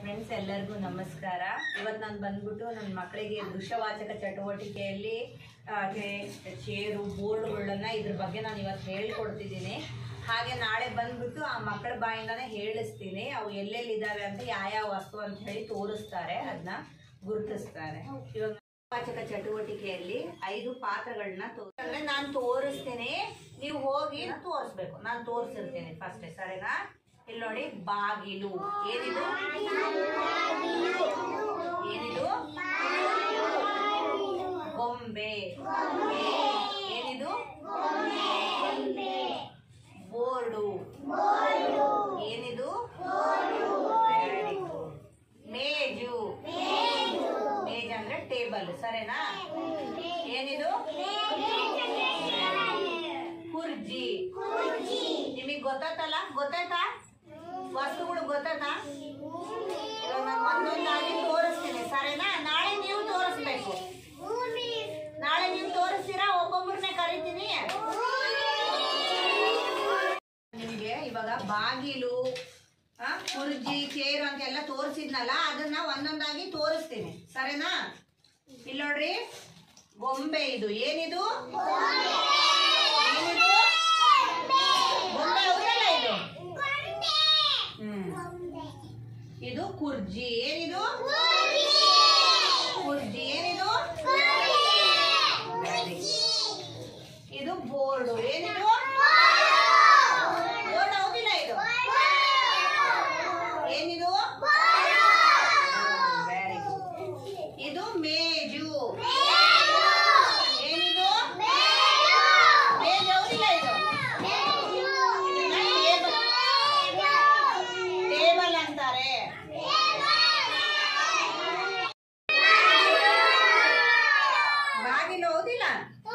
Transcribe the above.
Friends ಎಲ್ಲರಿಗೂ ನಮಸ್ಕಾರ ಇವತ್ತು ನಾನು ಬಂದ್ಬಿಟ್ಟು ನನ್ನ ಮಕ್ಕಳಿಗೆ ದೃಶ್ಯವಾಚಕ ಚಟುವಟಿಕೆಯಲ್ಲಿ ಹಾಗೆ ಚೇರು ಬೋರ್ಡ್ಗಳನ್ನ ಇದ್ರ ಬಗ್ಗೆ ನಾನು ಇವತ್ತು ಹೇಳ್ಕೊಡ್ತಿದ್ದೀನಿ ಹಾಗೆ ನಾಳೆ ಬಂದ್ಬಿಟ್ಟು ಆ ಮಕ್ಕಳ ಬಾಯಿಂದಾನೇ ಹೇಳಿಸ್ತೀನಿ ಅವು ಎಲ್ಲೆಲ್ಲಿ ಇದಾವೆ ಅಂತ ಯಾವ ವಸ್ತು ಅಂತ ಹೇಳಿ ತೋರಿಸ್ತಾರೆ ಅದನ್ನ ಗುರುತಿಸ್ತಾರೆ ಇವಾಗ ವಾಚಕ ಚಟುವಟಿಕೆಯಲ್ಲಿ ಐದು ಪಾತ್ರಗಳನ್ನ ಅಂದ್ರೆ ನಾನು ತೋರಿಸ್ತೀನಿ ನೀವು ಹೋಗಿ ತೋರಿಸ್ಬೇಕು ನಾನು ತೋರಿಸಿರ್ತೀನಿ ಫಸ್ಟ್ ಸರಿನಾ ಇಲ್ಲಿ ನೋಡಿ ಬಾಗಿಲು ಏನಿದು ಏನಿದು ಗೊಂಬೆ ಏನಿದು ಬೋರ್ಡು ಏನಿದು Very good. ಮೇಜು ಮೇಜ್ ಅಂದ್ರೆ ಟೇಬಲ್ ಸರಿನಾ ಏನಿದು ಕುರ್ಜಿ ನಿಮಗೆ ಗೊತ್ತಾಯ್ತಲ್ಲ ಗೊತ್ತಾಯ್ತಾ ವಸ್ತುಗಳು ಗೊತ್ತಾಯ್ತಾ ಇವಾಗ ನಾನು ಒಂದೊಂದಾಗಿ ತೋರಿಸ್ತೀನಿ ಸರಿನಾ ನಾಳೆ ನೀವು ತೋರಿಸ್ಬೇಕು ನಾಳೆ ನೀವು ತೋರಿಸ್ತೀರಾ ಒಬ್ಬೊಬ್ಬರನ್ನೇ ಕರಿತೀನಿ ನಿಮಗೆ ಇವಾಗ ಬಾಗಿಲು ಆ, ಕುರ್ಜಿ ಚೇರು ಅಂತೆಲ್ಲ ತೋರಿಸಿದ್ನಲ್ಲ ಅದನ್ನ ಒಂದೊಂದಾಗಿ ತೋರಿಸ್ತೀನಿ ಸರಿನಾ ಇಲ್ಲಿ ನೋಡ್ರಿ ಗೊಂಬೆ ಇದು ಏನಿದು ಏನಿದು ಗೊಂಬೆ ಹೌದಲ್ಲ ಇದು ಹ್ಮ್ ಇದು ಕುರ್ಜಿ ಏನಿದು ಕುರ್ಜಿ ಏನಿದು Very good. ಇದು ಬೋರ್ಡು ಏನಿದು ಬೋರ್ಡ್ ಹೌದಿಲ್ಲ ಇದು ಏನಿದು ವೆರಿ ಗುಡ್ ಇದು ಮೇಜು ಏನಿದು ಮೇಜ್ ಹೌದಿಲ್ಲ ಇದು ಇದನ್ನ ಟೇಬಲ್ ಟೇಬಲ್ ಅಂತಾರೆ ಬಾಗಿಲು ಹೌದಿಲ್ಲ